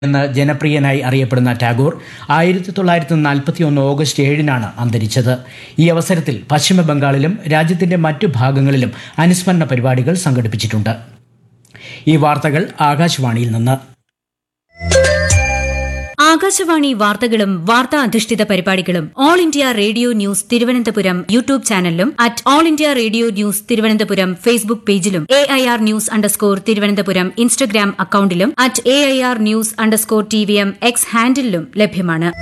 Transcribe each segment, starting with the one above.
എന്ന് ജനപ്രിയനായി അറിയപ്പെടുന്ന ടാഗോർ ആയിരത്തി തൊള്ളായിരത്തി നാൽപ്പത്തി ഒന്ന് ഓഗസ്റ്റ് ഏഴിനാണ് അന്തരിച്ചത് ഈ അവസരത്തിൽ പശ്ചിമ ബംഗാളിലും രാജ്യത്തിന്റെ മറ്റു ഭാഗങ്ങളിലും അനുസ്മരണ പരിപാടികൾ സംഘടിപ്പിച്ചിട്ടുണ്ട് ഈ വാർത്തകൾ ആകാശവാണിയിൽ നിന്ന് ആകാശവാണി വാർത്തകളും വാർത്താ അധിഷ്ഠിത പരിപാടികളും All India Radio news Thiruvananthapuram YouTube ചാനലിലും at All India Radio news Thiruvananthapuram Facebook പേജിലും A I R news underscore Thiruvananthapuram Instagram അക്കൌണ്ടിലും at A I R news underscore T V M X ഹാൻഡിലും ലഭ്യമാണ്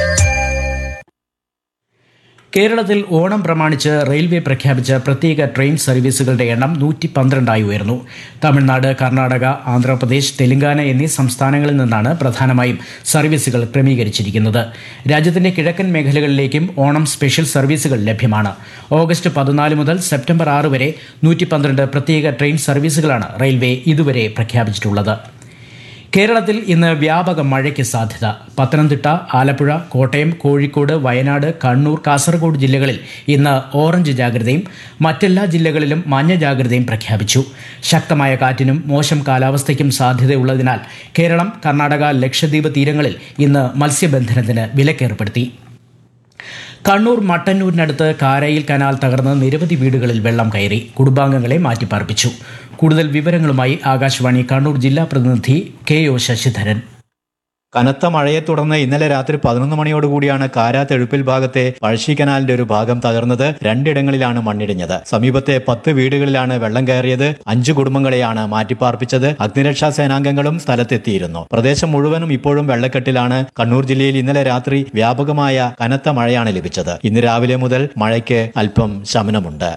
കേരളത്തിൽ ഓണം പ്രമാണിച്ച് റെയിൽവേ പ്രഖ്യാപിച്ച പ്രത്യേക ട്രെയിൻ സർവീസുകളുടെ എണ്ണം നൂറ്റി പന്ത്രണ്ടായി ഉയർന്നു തമിഴ്നാട് കർണാടക ആന്ധ്രാപ്രദേശ് തെലങ്കാന എന്നീ സംസ്ഥാനങ്ങളിൽ നിന്നാണ് പ്രധാനമായും സർവീസുകൾ ക്രമീകരിച്ചിരിക്കുന്നത് രാജ്യത്തിന്റെ കിഴക്കൻ മേഖലകളിലേക്കും ഓണം സ്പെഷ്യൽ സർവീസുകൾ ലഭ്യമാണ് ഓഗസ്റ്റ് പതിനാല് മുതൽ സെപ്റ്റംബർ ആറ് വരെ നൂറ്റി പന്ത്രണ്ട് പ്രത്യേക ട്രെയിൻ സർവീസുകളാണ് റെയിൽവേ ഇതുവരെ പ്രഖ്യാപിച്ചിട്ടുള്ളത് കേരളത്തിൽ ഇന്ന് വ്യാപക മഴയ്ക്ക് സാധ്യത പത്തനംതിട്ട ആലപ്പുഴ കോട്ടയം കോഴിക്കോട് വയനാട് കണ്ണൂർ കാസർഗോഡ് ജില്ലകളിൽ ഇന്ന് ഓറഞ്ച് ജാഗ്രതയും മറ്റെല്ലാ ജില്ലകളിലും മഞ്ഞ ജാഗ്രതയും പ്രഖ്യാപിച്ചു ശക്തമായ കാറ്റിനും മോശം കാലാവസ്ഥയ്ക്കും സാധ്യതയുള്ളതിനാൽ കേരളം കർണാടക ലക്ഷദ്വീപ് തീരങ്ങളിൽ ഇന്ന് മത്സ്യബന്ധനത്തിന് വിലക്കേർപ്പെടുത്തി കണ്ണൂർ മട്ടന്നൂരിനടുത്ത് കാരയിൽ കനാൽ തകർന്ന് നിരവധി വീടുകളിൽ വെള്ളം കയറി കുടുംബാംഗങ്ങളെ മാറ്റിപ്പാർപ്പിച്ചു കൂടുതൽ വിവരങ്ങളുമായി ആകാശവാണി കണ്ണൂർ ജില്ലാ പ്രതിനിധി കെ ഒ ശശിധരൻ കനത്ത മഴയെ തുടർന്ന് ഇന്നലെ രാത്രി പതിനൊന്ന് മണിയോടുകൂടിയാണ് കാരാത്ത് എഴുപ്പിൽ ഭാഗത്തെ പഴശ്ശി കനാലിന്റെ ഒരു ഭാഗം തകർന്നത് രണ്ടിടങ്ങളിലാണ് മണ്ണിടിഞ്ഞത് സമീപത്തെ പത്ത് വീടുകളിലാണ് വെള്ളം കയറിയത് അഞ്ചു കുടുംബങ്ങളെയാണ് മാറ്റിപ്പാർപ്പിച്ചത് അഗ്നിരക്ഷാ സേനാംഗങ്ങളും സ്ഥലത്തെത്തിയിരുന്നു പ്രദേശം മുഴുവനും ഇപ്പോഴും വെള്ളക്കെട്ടിലാണ് കണ്ണൂർ ജില്ലയിൽ ഇന്നലെ രാത്രി വ്യാപകമായ കനത്ത മഴയാണ് ലഭിച്ചത് ഇന്ന് രാവിലെ മുതൽ മഴയ്ക്ക് അല്പം ശമനമുണ്ട്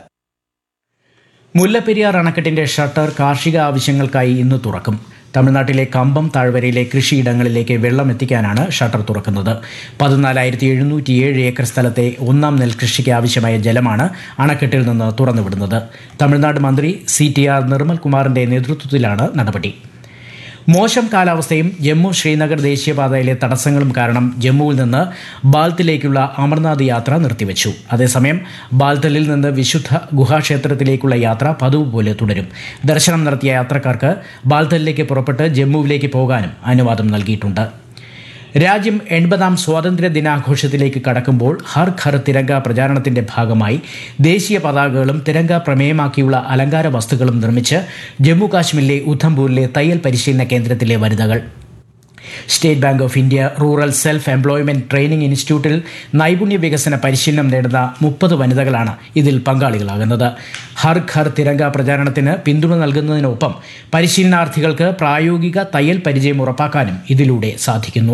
മുല്ലപ്പെരിയാർ അണക്കെട്ടിന്റെ ഷട്ടർ കാർഷിക ആവശ്യങ്ങൾക്കായി ഇന്ന് തുറക്കും തമിഴ്നാട്ടിലെ കമ്പം താഴ്വരയിലെ കൃഷിയിടങ്ങളിലേക്ക് വെള്ളം എത്തിക്കാനാണ് ഷട്ടർ തുറക്കുന്നത് പതിനാലായിരത്തി എഴുന്നൂറ്റിയേഴ് ഏക്കർ സ്ഥലത്തെ ഒന്നാം നെൽകൃഷിക്ക് ആവശ്യമായ ജലമാണ് അണക്കെട്ടിൽ നിന്ന് തുറന്നുവിടുന്നത് തമിഴ്നാട് മന്ത്രി സി ടി ആർ നിർമ്മൽ കുമാറിന്റെ നേതൃത്വത്തിലാണ് നടപടി മോശം കാലാവസ്ഥയും ജമ്മു ശ്രീനഗർ ദേശീയപാതയിലെ തടസ്സങ്ങളും കാരണം ജമ്മുവിൽ നിന്ന് ബാൽത്തിലേക്കുള്ള അമർനാഥ് യാത്ര നിർത്തിവെച്ചു അതേസമയം ബാൽത്തലിൽ നിന്ന് വിശുദ്ധ ഗുഹാക്ഷേത്രത്തിലേക്കുള്ള യാത്ര പതിവ് പോലെ തുടരും ദർശനം നടത്തിയ യാത്രക്കാർക്ക് ബാൽത്തലിലേക്ക് പുറപ്പെട്ട് ജമ്മുവിലേക്ക് പോകാനും അനുവാദം നൽകിയിട്ടുണ്ട് രാജ്യം എൺപതാം സ്വാതന്ത്ര്യ ദിനാഘോഷത്തിലേക്ക് കടക്കുമ്പോൾ ഹർ ഘർ തിരങ്ക പ്രചാരണത്തിന്റെ ഭാഗമായി ദേശീയ പതാകകളും തിരങ്ക പ്രമേയമാക്കിയുള്ള അലങ്കാര വസ്തുക്കളും നിർമ്മിച്ച് ജമ്മു കാശ്മീരിലെ ഉധംപൂരിലെ തയ്യൽ പരിശീലന കേന്ദ്രത്തിലെ വനിതകൾ State Bank of India rural self employment training ഇൻസ്റ്റിറ്റ്യൂട്ടിൽ നൈപുണ്യ വികസന പരിശീലനം നേടുന്ന മുപ്പത് വനിതകളാണ് ഇതിൽ പങ്കാളികളാകുന്നത് ഹർ ഘർ തിരങ്ക പ്രചാരണത്തിന് പിന്തുണ നൽകുന്നതിനൊപ്പം പരിശീലനാർത്ഥികൾക്ക് പ്രായോഗിക തയ്യൽ പരിചയം ഉറപ്പാക്കാനും ഇതിലൂടെ സാധിക്കുന്നു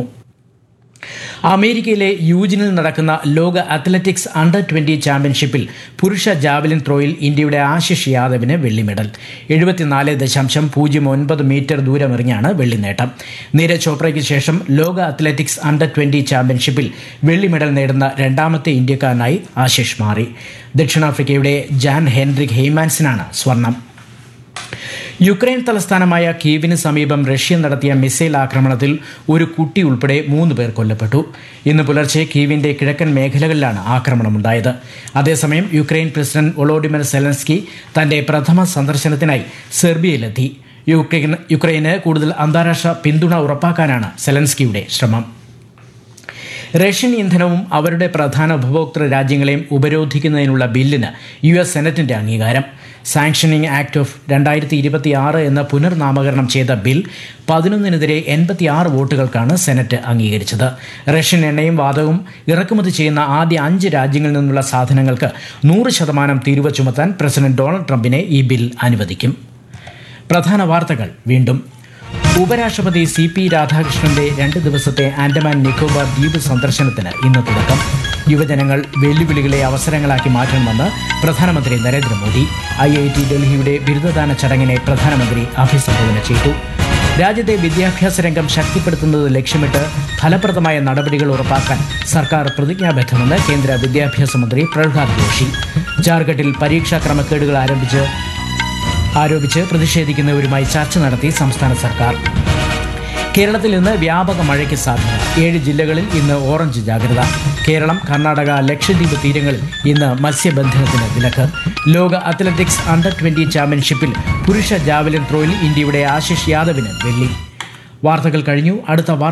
അമേരിക്കയിലെ യൂജിനിൽ നടക്കുന്ന ലോക അത്ലറ്റിക്സ് അണ്ടർ ട്വന്റി ചാമ്പ്യൻഷിപ്പിൽ പുരുഷ ജാവലിൻ ത്രോയിൽ ഇന്ത്യയുടെ ആശിഷ് യാദവിന് വെള്ളി മെഡൽ എഴുപത്തിനാല് ദശാംശം പൂജ്യം ഒൻപത് മീറ്റർ ദൂരമെറിഞ്ഞാണ് വെള്ളി നേട്ടം നീരജ് ചോപ്രയ്ക്ക് ശേഷം ലോക അത്ലറ്റിക്സ് അണ്ടർ ട്വന്റി ചാമ്പ്യൻഷിപ്പിൽ വെള്ളി മെഡൽ നേടുന്ന രണ്ടാമത്തെ ഇന്ത്യക്കാരനായി ആശിഷ് മാറി ദക്ഷിണാഫ്രിക്കയുടെ ജാൻ ഹെൻറിക് ഹെയ്മാൻസിനാണ് സ്വർണം യുക്രൈൻ തലസ്ഥാനമായ കീവിന് സമീപം റഷ്യ നടത്തിയ മിസൈൽ ആക്രമണത്തിൽ ഒരു കുട്ടി ഉൾപ്പെടെ മൂന്ന് പേർ കൊല്ലപ്പെട്ടു ഇന്ന് പുലർച്ചെ കീവിന്റെ കിഴക്കൻ മേഖലകളിലാണ് ആക്രമണമുണ്ടായത് അതേസമയം യുക്രൈൻ പ്രസിഡന്റ് ഒളോഡിമർ സെലൻസ്കി തന്റെ പ്രഥമ സന്ദർശനത്തിനായി സെർബിയയിലെത്തി യുക്രൈൻ യുക്രൈന് കൂടുതൽ അന്താരാഷ്ട്ര പിന്തുണ ഉറപ്പാക്കാനാണ് സെലൻസ്കിയുടെ ശ്രമം റഷ്യൻ ഇന്ധനവും അവരുടെ പ്രധാന ഉപഭോക്തൃ രാജ്യങ്ങളെയും ഉപരോധിക്കുന്നതിനുള്ള ബില്ലിന് യു എസ് സെനറ്റിന്റെ അംഗീകാരം സാങ്ഷനിങ് ആക്ട് ഓഫ് രണ്ടായിരത്തി ഇരുപത്തി ആറ് എന്ന പുനർനാമകരണം ചെയ്ത ബിൽ പതിനൊന്നിനെതിരെ എൺപത്തിയാറ് വോട്ടുകൾക്കാണ് സെനറ്റ് അംഗീകരിച്ചത് റഷ്യൻ എണ്ണയും വാതകവും ഇറക്കുമതി ചെയ്യുന്ന ആദ്യ അഞ്ച് രാജ്യങ്ങളിൽ നിന്നുള്ള സാധനങ്ങൾക്ക് നൂറ് ശതമാനം തീരുവ ചുമത്താൻ പ്രസിഡന്റ് ഡൊണാൾഡ് ട്രംപിനെ ഈ ബിൽ അനുവദിക്കും പ്രധാന വാർത്തകൾ വീണ്ടും ഉപരാഷ്ട്രപതി സി പി രാധാകൃഷ്ണന്റെ രണ്ട് ദിവസത്തെ ആൻഡമാൻ നിക്കോബാർ ദ്വീപ് സന്ദർശനത്തിന് ഇന്ന് തുടക്കം യുവജനങ്ങൾ വെല്ലുവിളികളെ അവസരങ്ങളാക്കി മാറ്റണമെന്ന് പ്രധാനമന്ത്രി നരേന്ദ്രമോദി ഐ ഐ ടി ഡൽഹിയുടെ ബിരുദദാന ചടങ്ങിനെ പ്രധാനമന്ത്രി അഭിസംബോധന ചെയ്തു രാജ്യത്തെ വിദ്യാഭ്യാസ രംഗം ശക്തിപ്പെടുത്തുന്നത് ലക്ഷ്യമിട്ട് ഫലപ്രദമായ നടപടികൾ ഉറപ്പാക്കാൻ സർക്കാർ പ്രതിജ്ഞാബദ്ധമെന്ന് കേന്ദ്ര വിദ്യാഭ്യാസ മന്ത്രി പ്രഹ്ലാദ് ജോഷി ജാർഖണ്ഡിൽ പരീക്ഷാ ക്രമക്കേടുകൾ ആരംഭിച്ച് ആരോപിച്ച് പ്രതിഷേധിക്കുന്നവരുമായി ചർച്ച നടത്തി സംസ്ഥാന സർക്കാർ കേരളത്തിൽ ഇന്ന് വ്യാപക മഴയ്ക്ക് സാധ്യത ഏഴ് ജില്ലകളിൽ ഇന്ന് ഓറഞ്ച് ജാഗ്രത കേരളം കർണാടക ലക്ഷദ്വീപ് തീരങ്ങളിൽ ഇന്ന് മത്സ്യബന്ധനത്തിന് വിലക്ക് ലോക അത്ലറ്റിക്സ് അണ്ടർ ട്വന്റി ചാമ്പ്യൻഷിപ്പിൽ പുരുഷ ജാവലിൻ ത്രോയിൽ ഇന്ത്യയുടെ ആശിഷ് യാദവിന് വെള്ളി വാർത്തകൾ കഴിഞ്ഞു അടുത്ത വാർത്ത